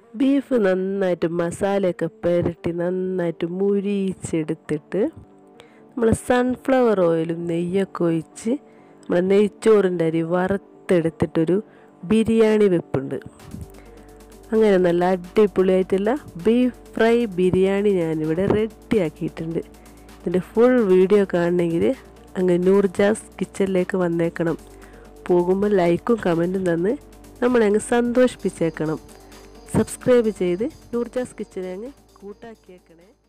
beef നന്നായിട്ട് മസാലയൊക്കെ പുരട്ടി നന്നായിട്ട് മുരിച്ചെടുത്തിട്ട് നമ്മൾ സൺഫ്ലവർ ഓയിലും നെയ്യൊക്കെ ഒഴിച്ച് നമ്മളെ നെയ്ച്ചോറിൻ്റെ അരി വറുത്തെടുത്തിട്ടൊരു ബിരിയാണി വെപ്പുണ്ട് അങ്ങനെ നല്ല അടിപൊളിയായിട്ടുള്ള ബീഫ് ഫ്രൈ ബിരിയാണി ഞാനിവിടെ റെഡിയാക്കിയിട്ടുണ്ട് ഇതിൻ്റെ ഫുൾ വീഡിയോ കാണണമെങ്കിൽ അങ്ങ് നൂർജാസ് കിച്ചണിലേക്ക് വന്നേക്കണം പോകുമ്പോൾ ലൈക്കും കമൻറ്റും തന്ന് നമ്മളെ അങ്ങ് സന്തോഷിപ്പിച്ചേക്കണം സബ്സ്ക്രൈബ് ചെയ്ത് നൂർജാസ് കിച്ചനെ അങ്ങ് കൂട്ടാക്കിയേക്കണേ